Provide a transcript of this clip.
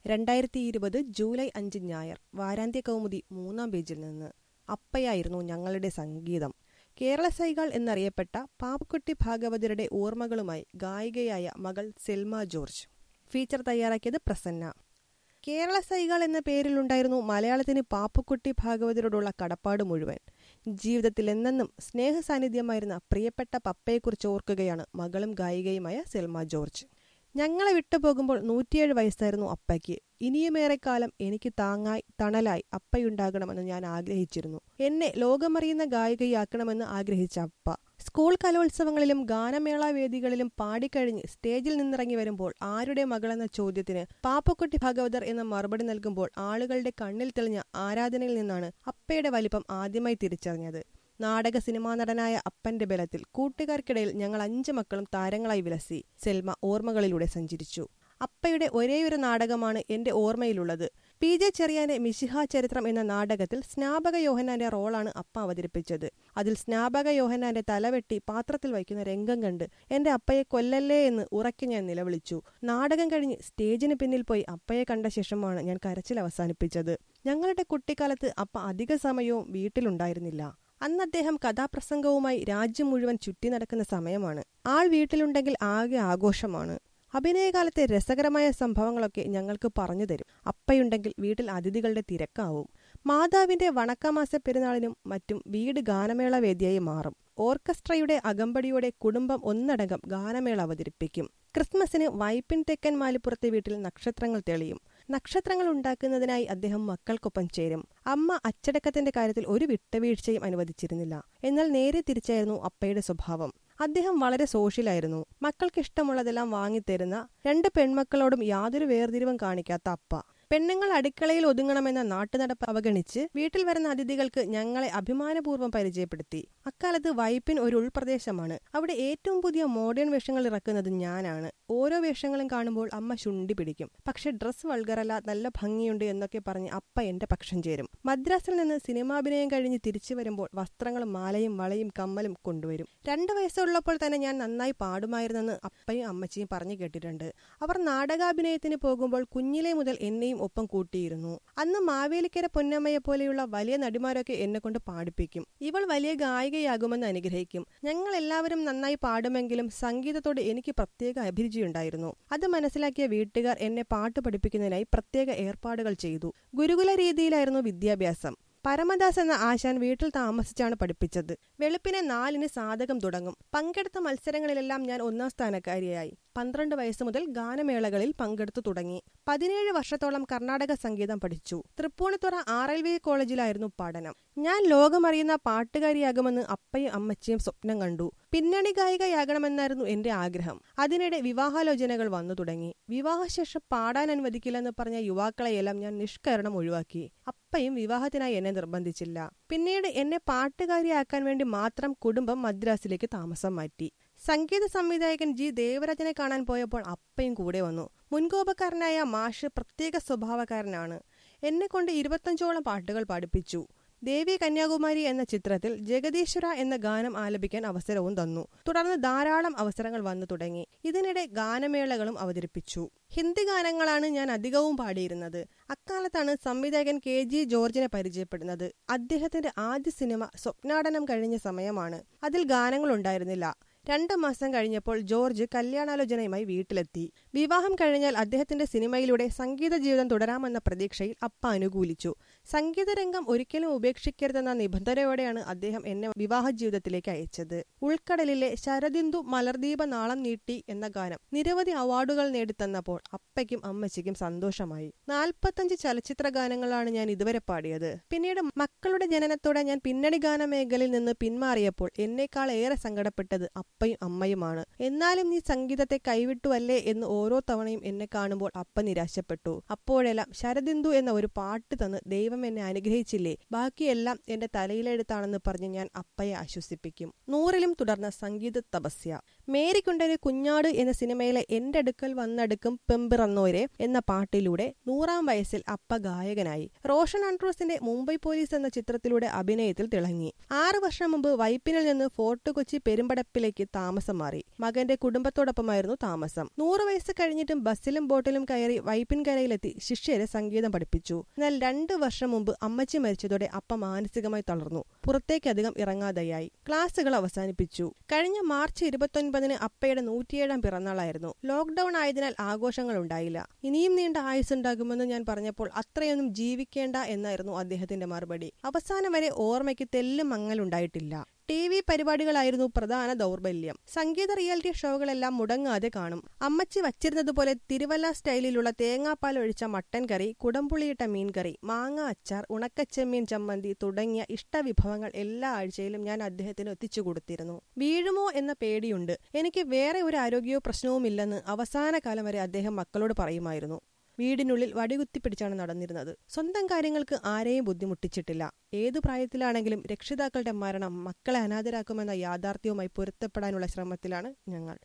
രണ്ടായിരത്തി ഇരുപത് ജൂലൈ അഞ്ച് ഞായർ വാരാന്ത്യ കൗമുദി മൂന്നാം പേജിൽ നിന്ന് അപ്പയായിരുന്നു ഞങ്ങളുടെ സംഗീതം കേരള സൈകൾ എന്നറിയപ്പെട്ട പാപ്പക്കുട്ടി ഭാഗവതരുടെ ഓർമ്മകളുമായി ഗായികയായ മകൾ സെൽമ ജോർജ് ഫീച്ചർ തയ്യാറാക്കിയത് പ്രസന്ന കേരള സൈകൾ എന്ന പേരിലുണ്ടായിരുന്നു മലയാളത്തിന് പാപ്പക്കുട്ടി ഭാഗവതരോടുള്ള കടപ്പാട് മുഴുവൻ ജീവിതത്തിൽ എന്നെന്നും സ്നേഹ സാന്നിധ്യമായിരുന്ന പ്രിയപ്പെട്ട പപ്പയെക്കുറിച്ച് ഓർക്കുകയാണ് മകളും ഗായികയുമായ സെൽമ ജോർജ് ഞങ്ങളെ വിട്ടുപോകുമ്പോൾ നൂറ്റിയേഴ് വയസ്സായിരുന്നു അപ്പയ്ക്ക് ഇനിയുമേറെക്കാലം എനിക്ക് താങ്ങായി തണലായി അപ്പയുണ്ടാകണമെന്ന് ഞാൻ ആഗ്രഹിച്ചിരുന്നു എന്നെ ലോകമറിയുന്ന ഗായികയാക്കണമെന്ന് ആഗ്രഹിച്ച അപ്പ സ്കൂൾ കലോത്സവങ്ങളിലും ഗാനമേള വേദികളിലും പാടിക്കഴിഞ്ഞ് സ്റ്റേജിൽ നിന്നിറങ്ങി വരുമ്പോൾ ആരുടെ മകളെന്ന ചോദ്യത്തിന് പാപ്പക്കുട്ടി ഭാഗവതർ എന്ന മറുപടി നൽകുമ്പോൾ ആളുകളുടെ കണ്ണിൽ തെളിഞ്ഞ ആരാധനയിൽ നിന്നാണ് അപ്പയുടെ വലിപ്പം ആദ്യമായി തിരിച്ചറിഞ്ഞത് നാടക സിനിമാ നടനായ അപ്പന്റെ ബലത്തിൽ കൂട്ടുകാർക്കിടയിൽ ഞങ്ങൾ അഞ്ചു മക്കളും താരങ്ങളായി വിലസി സെൽമ ഓർമ്മകളിലൂടെ സഞ്ചരിച്ചു അപ്പയുടെ ഒരേയൊരു നാടകമാണ് എന്റെ ഓർമ്മയിലുള്ളത് പി ജെ ചെറിയാന്റെ മിശിഹ ചരിത്രം എന്ന നാടകത്തിൽ സ്നാപക യോഹനാന്റെ റോളാണ് അപ്പ അവതരിപ്പിച്ചത് അതിൽ സ്നാപക യോഹനാന്റെ തലവെട്ടി പാത്രത്തിൽ വയ്ക്കുന്ന രംഗം കണ്ട് എന്റെ അപ്പയെ കൊല്ലല്ലേ എന്ന് ഉറക്കി ഞാൻ നിലവിളിച്ചു നാടകം കഴിഞ്ഞ് സ്റ്റേജിന് പിന്നിൽ പോയി അപ്പയെ കണ്ട ശേഷമാണ് ഞാൻ കരച്ചിൽ അവസാനിപ്പിച്ചത് ഞങ്ങളുടെ കുട്ടിക്കാലത്ത് അപ്പ അധിക സമയവും വീട്ടിലുണ്ടായിരുന്നില്ല അന്ന് അദ്ദേഹം കഥാപ്രസംഗവുമായി രാജ്യം മുഴുവൻ ചുറ്റി നടക്കുന്ന സമയമാണ് ആൾ വീട്ടിലുണ്ടെങ്കിൽ ആകെ ആഘോഷമാണ് അഭിനയകാലത്തെ രസകരമായ സംഭവങ്ങളൊക്കെ ഞങ്ങൾക്ക് പറഞ്ഞു തരും അപ്പയുണ്ടെങ്കിൽ വീട്ടിൽ അതിഥികളുടെ തിരക്കാവും മാതാവിന്റെ വണക്കമാസ പെരുന്നാളിനും മറ്റും വീട് ഗാനമേള വേദിയായി മാറും ഓർക്കസ്ട്രയുടെ അകമ്പടിയോടെ കുടുംബം ഒന്നടങ്കം ഗാനമേള അവതരിപ്പിക്കും ക്രിസ്മസിന് വൈപ്പിൻ തെക്കൻ മാലിപ്പുറത്തെ വീട്ടിൽ നക്ഷത്രങ്ങൾ തെളിയും നക്ഷത്രങ്ങൾ ഉണ്ടാക്കുന്നതിനായി അദ്ദേഹം മക്കൾക്കൊപ്പം ചേരും അമ്മ അച്ചടക്കത്തിന്റെ കാര്യത്തിൽ ഒരു വിട്ടുവീഴ്ചയും അനുവദിച്ചിരുന്നില്ല എന്നാൽ നേരെ തിരിച്ചായിരുന്നു അപ്പയുടെ സ്വഭാവം അദ്ദേഹം വളരെ സോഷ്യലായിരുന്നു മക്കൾക്ക് ഇഷ്ടമുള്ളതെല്ലാം വാങ്ങിത്തരുന്ന രണ്ട് പെൺമക്കളോടും യാതൊരു വേർതിരിവും കാണിക്കാത്ത അപ്പ പെണ്ണുങ്ങൾ അടുക്കളയിൽ ഒതുങ്ങണമെന്ന നാട്ടുനടപ്പ് അവഗണിച്ച് വീട്ടിൽ വരുന്ന അതിഥികൾക്ക് ഞങ്ങളെ അഭിമാനപൂർവ്വം പരിചയപ്പെടുത്തി അക്കാലത്ത് വൈപ്പിൻ ഒരു ഉൾപ്രദേശമാണ് അവിടെ ഏറ്റവും പുതിയ മോഡേൺ വേഷങ്ങൾ ഇറക്കുന്നത് ഞാനാണ് ഓരോ വേഷങ്ങളും കാണുമ്പോൾ അമ്മ ചുണ്ടി പിടിക്കും പക്ഷെ ഡ്രസ് വൾഗറല്ല നല്ല ഭംഗിയുണ്ട് എന്നൊക്കെ പറഞ്ഞ് അപ്പ എന്റെ പക്ഷം ചേരും മദ്രാസിൽ നിന്ന് സിനിമാഭിനയം കഴിഞ്ഞ് തിരിച്ചു വരുമ്പോൾ വസ്ത്രങ്ങളും മാലയും വളയും കമ്മലും കൊണ്ടുവരും രണ്ടു വയസ്സുള്ളപ്പോൾ തന്നെ ഞാൻ നന്നായി പാടുമായിരുന്നെന്ന് അപ്പയും അമ്മച്ചിയും പറഞ്ഞു കേട്ടിട്ടുണ്ട് അവർ നാടകാഭിനയത്തിന് പോകുമ്പോൾ കുഞ്ഞിലെ മുതൽ എന്നെയും ഒപ്പം കൂട്ടിയിരുന്നു അന്ന് മാവേലിക്കര പൊന്നമ്മയെ പോലെയുള്ള വലിയ നടിമാരൊക്കെ എന്നെ കൊണ്ട് പാടിപ്പിക്കും ഇവൾ വലിയ ഗായികയാകുമെന്ന് അനുഗ്രഹിക്കും ഞങ്ങൾ എല്ലാവരും നന്നായി പാടുമെങ്കിലും സംഗീതത്തോട് എനിക്ക് പ്രത്യേക അഭിരുചിയുണ്ടായിരുന്നു അത് മനസ്സിലാക്കിയ വീട്ടുകാർ എന്നെ പാട്ട് പഠിപ്പിക്കുന്നതിനായി പ്രത്യേക ഏർപ്പാടുകൾ ചെയ്തു ഗുരുകുല രീതിയിലായിരുന്നു വിദ്യാഭ്യാസം പരമദാസ് എന്ന ആശാൻ വീട്ടിൽ താമസിച്ചാണ് പഠിപ്പിച്ചത് വെളുപ്പിനെ നാലിന് സാധകം തുടങ്ങും പങ്കെടുത്ത മത്സരങ്ങളിലെല്ലാം ഞാൻ ഒന്നാം സ്ഥാനക്കാരിയായി പന്ത്രണ്ട് വയസ്സ് മുതൽ ഗാനമേളകളിൽ പങ്കെടുത്തു തുടങ്ങി പതിനേഴ് വർഷത്തോളം കർണാടക സംഗീതം പഠിച്ചു തൃപ്പൂണിത്തുറ ആർ എൽ വി കോളേജിലായിരുന്നു പഠനം ഞാൻ ലോകമറിയുന്ന പാട്ടുകാരിയാകുമെന്ന് അപ്പയും അമ്മച്ചിയും സ്വപ്നം കണ്ടു പിന്നണി ഗായികയാകണമെന്നായിരുന്നു എന്റെ ആഗ്രഹം അതിനിടെ വിവാഹാലോചനകൾ വന്നു തുടങ്ങി വിവാഹശേഷം പാടാൻ അനുവദിക്കില്ലെന്ന് പറഞ്ഞ യുവാക്കളെയെല്ലാം ഞാൻ നിഷ്കരണം ഒഴിവാക്കി അപ്പയും വിവാഹത്തിനായി എന്നെ നിർബന്ധിച്ചില്ല പിന്നീട് എന്നെ പാട്ടുകാരിയാക്കാൻ വേണ്ടി മാത്രം കുടുംബം മദ്രാസിലേക്ക് താമസം മാറ്റി സംഗീത സംവിധായകൻ ജി ദേവരാജനെ കാണാൻ പോയപ്പോൾ അപ്പയും കൂടെ വന്നു മുൻകോപക്കാരനായ മാഷ് പ്രത്യേക സ്വഭാവക്കാരനാണ് എന്നെ കൊണ്ട് ഇരുപത്തഞ്ചോളം പാട്ടുകൾ പഠിപ്പിച്ചു ദേവി കന്യാകുമാരി എന്ന ചിത്രത്തിൽ ജഗദീശ്വര എന്ന ഗാനം ആലപിക്കാൻ അവസരവും തന്നു തുടർന്ന് ധാരാളം അവസരങ്ങൾ വന്നു തുടങ്ങി ഇതിനിടെ ഗാനമേളകളും അവതരിപ്പിച്ചു ഹിന്ദി ഗാനങ്ങളാണ് ഞാൻ അധികവും പാടിയിരുന്നത് അക്കാലത്താണ് സംവിധായകൻ കെ ജി ജോർജിനെ പരിചയപ്പെടുന്നത് അദ്ദേഹത്തിന്റെ ആദ്യ സിനിമ സ്വപ്നാടനം കഴിഞ്ഞ സമയമാണ് അതിൽ ഗാനങ്ങൾ ഉണ്ടായിരുന്നില്ല രണ്ട് മാസം കഴിഞ്ഞപ്പോൾ ജോർജ് കല്യാണാലോചനയുമായി വീട്ടിലെത്തി വിവാഹം കഴിഞ്ഞാൽ അദ്ദേഹത്തിന്റെ സിനിമയിലൂടെ സംഗീത ജീവിതം തുടരാമെന്ന പ്രതീക്ഷയിൽ അപ്പ അനുകൂലിച്ചു സംഗീത രംഗം ഒരിക്കലും ഉപേക്ഷിക്കരുതെന്ന നിബന്ധനയോടെയാണ് അദ്ദേഹം എന്നെ വിവാഹ ജീവിതത്തിലേക്ക് അയച്ചത് ഉൾക്കടലിലെ ശരദിന്ദു മലർദീപ നാളം നീട്ടി എന്ന ഗാനം നിരവധി അവാർഡുകൾ നേടിത്തന്നപ്പോൾ അപ്പയ്ക്കും അമ്മച്ചിക്കും സന്തോഷമായി നാൽപ്പത്തഞ്ച് ചലച്ചിത്ര ഗാനങ്ങളാണ് ഞാൻ ഇതുവരെ പാടിയത് പിന്നീട് മക്കളുടെ ജനനത്തോടെ ഞാൻ പിന്നണി ഗാന മേഖലയിൽ നിന്ന് പിന്മാറിയപ്പോൾ എന്നേക്കാൾ ഏറെ സങ്കടപ്പെട്ടത് അപ്പയും അമ്മയുമാണ് എന്നാലും നീ സംഗീതത്തെ കൈവിട്ടുവല്ലേ എന്ന് ഓരോ തവണയും എന്നെ കാണുമ്പോൾ അപ്പ നിരാശപ്പെട്ടു അപ്പോഴെല്ലാം ശരദിന്ദു എന്ന ഒരു പാട്ട് തന്ന് ദൈവം എന്നെ അനുഗ്രഹിച്ചില്ലേ ബാക്കിയെല്ലാം എന്റെ തലയിലെടുത്താണെന്ന് പറഞ്ഞ് ഞാൻ അപ്പയെ ആശ്വസിപ്പിക്കും നൂറിലും തുടർന്ന സംഗീത തപസ്യ മേരിക്കുണ്ടന് കുഞ്ഞാട് എന്ന സിനിമയിലെ എന്റെ അടുക്കൽ വന്നടുക്കും പെമ്പിറന്നോരെ എന്ന പാട്ടിലൂടെ നൂറാം വയസ്സിൽ അപ്പ ഗായകനായി റോഷൻ ആൻഡ്രൂസിന്റെ മുംബൈ പോലീസ് എന്ന ചിത്രത്തിലൂടെ അഭിനയത്തിൽ തിളങ്ങി ആറു വർഷം മുമ്പ് വൈപ്പിനിൽ നിന്ന് ഫോർട്ട് കൊച്ചി പെരുമ്പടപ്പിലേക്ക് താമസം മാറി മകന്റെ കുടുംബത്തോടൊപ്പമായിരുന്നു താമസം നൂറ് വയസ്സ് കഴിഞ്ഞിട്ടും ബസ്സിലും ബോട്ടിലും കയറി വൈപ്പിൻകരയിലെത്തി ശിഷ്യരെ സംഗീതം പഠിപ്പിച്ചു എന്നാൽ രണ്ട് വർഷം മുമ്പ് അമ്മച്ചി മരിച്ചതോടെ അപ്പ മാനസികമായി തളർന്നു പുറത്തേക്കധികം ഇറങ്ങാതെയായി ക്ലാസുകൾ അവസാനിപ്പിച്ചു കഴിഞ്ഞ മാർച്ച് ഇരുപത്തൊൻപതിന് അപ്പയുടെ നൂറ്റിയേഴാം പിറന്നാളായിരുന്നു ലോക്ഡൌൺ ആയതിനാൽ ആഘോഷങ്ങൾ ഉണ്ടായില്ല ഇനിയും നീണ്ട ആയുസ് ഉണ്ടാകുമെന്ന് ഞാൻ പറഞ്ഞപ്പോൾ അത്രയൊന്നും ജീവിക്കേണ്ട എന്നായിരുന്നു അദ്ദേഹത്തിന്റെ മറുപടി അവസാനം വരെ ഓർമ്മയ്ക്ക് തെല്ലും മങ്ങലുണ്ടായിട്ടില്ല ടി വി പരിപാടികളായിരുന്നു പ്രധാന ദൗർബല്യം സംഗീത റിയാലിറ്റി ഷോകളെല്ലാം മുടങ്ങാതെ കാണും അമ്മച്ചി വച്ചിരുന്നതുപോലെ തിരുവല്ല സ്റ്റൈലിലുള്ള തേങ്ങാപ്പാൽ ഒഴിച്ച മട്ടൻ കറി കുടംപുളിയിട്ട മീൻകറി മാങ്ങ അച്ചാർ ഉണക്കച്ചെമ്മീൻ ചമ്മന്തി തുടങ്ങിയ ഇഷ്ടവിഭവങ്ങൾ എല്ലാ ആഴ്ചയിലും ഞാൻ അദ്ദേഹത്തിന് എത്തിച്ചു കൊടുത്തിരുന്നു വീഴുമോ എന്ന പേടിയുണ്ട് എനിക്ക് വേറെ ഒരു ആരോഗ്യവും പ്രശ്നവുമില്ലെന്ന് അവസാന കാലം വരെ അദ്ദേഹം മക്കളോട് പറയുമായിരുന്നു വീടിനുള്ളിൽ വടികുത്തിപ്പിടിച്ചാണ് നടന്നിരുന്നത് സ്വന്തം കാര്യങ്ങൾക്ക് ആരെയും ബുദ്ധിമുട്ടിച്ചിട്ടില്ല ഏതു പ്രായത്തിലാണെങ്കിലും രക്ഷിതാക്കളുടെ മരണം മക്കളെ അനാഥരാക്കുമെന്ന യാഥാർത്ഥ്യവുമായി പൊരുത്തപ്പെടാനുള്ള ശ്രമത്തിലാണ് ഞങ്ങൾ